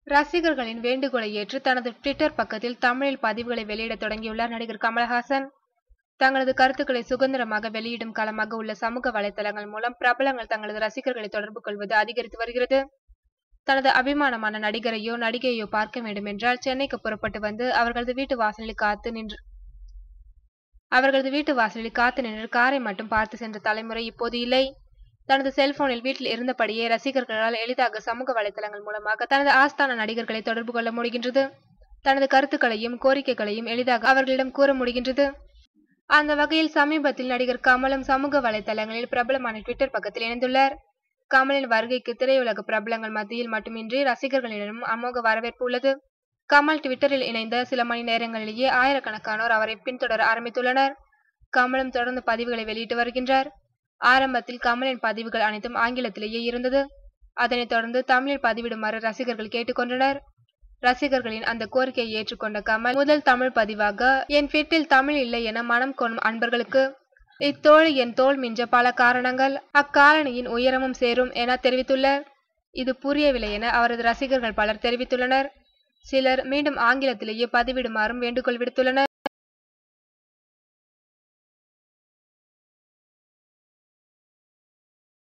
ரசிகர்களின் வேண்டுகோளை ஏற்று தனது ட்விட்டர் பக்கத்தில் தமிழில் பதிவுகளை வெளியிட தொடங்கியுள்ளார் நடிகர் கமலஹாசன் தங்களது கருத்துக்களை சுதந்திரமாக வெளியிடும் களமாக உள்ள சமூக வலைதளங்கள் மூலம் பிரபலங்கள் தங்களது ரசிகர்களை தொடர்பு கொள்வது அதிகரித்து வருகிறது தனது அபிமானமான நடிகரையோ நடிகையோ பார்க்க வேண்டும் என்றால் சென்னைக்கு புறப்பட்டு வந்து அவர்களது வீட்டு வாசலில் காத்து நின்று அவர்களது வீட்டு வாசலில் காத்து நின்று காரை மட்டும் பார்த்து சென்ற தலைமுறை இப்போது இல்லை தனது செல்போனில் வீட்டில் இருந்தபடியே ரசிகர்களால் எளிதாக சமூக வலைதளங்கள் மூலமாக தனது ஆஸ்தான நடிகர்களை தொடர்பு கொள்ள முடிகின்றது தனது கருத்துக்களையும் கோரிக்கைகளையும் எளிதாக அவர்களிடம் கூற முடிகின்றது அந்த வகையில் சமீபத்தில் நடிகர் கமலும் சமூக வலைதளங்களில் பிரபலமான ட்விட்டர் பக்கத்தில் இணைந்துள்ளார் கமலின் வருகைக்கு திரையுலக பிரபலங்கள் மத்தியில் மட்டுமின்றி ரசிகர்களிடமும் அமோக வரவேற்பு உள்ளது கமல் ட்விட்டரில் இணைந்த சில மணி நேரங்களிலேயே ஆயிரக்கணக்கானோர் அவரை பின்தொடர ஆரம்பித்துள்ளனர் கமலும் தொடர்ந்து பதிவுகளை வெளியிட்டு வருகின்றார் ஆரம்பத்தில் கமலின் பதிவுகள் அனைத்தும் ஆங்கிலத்திலேயே இருந்தது அதனைத் தொடர்ந்து தமிழில் பதிவிடுமாறு ரசிகர்கள் கேட்டுக்கொண்டனர் ரசிகர்களின் அந்த கோரிக்கையை ஏற்றுக்கொண்ட கமல் முதல் தமிழ் பதிவாக என் வீட்டில் தமிழ் இல்லை என மனம் கொள்ளும் அன்பர்களுக்கு இத்தோழி என் தோல் மிஞ்ச பல காரணங்கள் அக்காலனியின் உயரமும் சேரும் என தெரிவித்துள்ளார் இது புரியவில்லை என அவரது ரசிகர்கள் பலர் தெரிவித்துள்ளனர் சிலர் மீண்டும் ஆங்கிலத்திலேயே பதிவிடுமாறும் வேண்டுகோள் விடுத்துள்ளனர்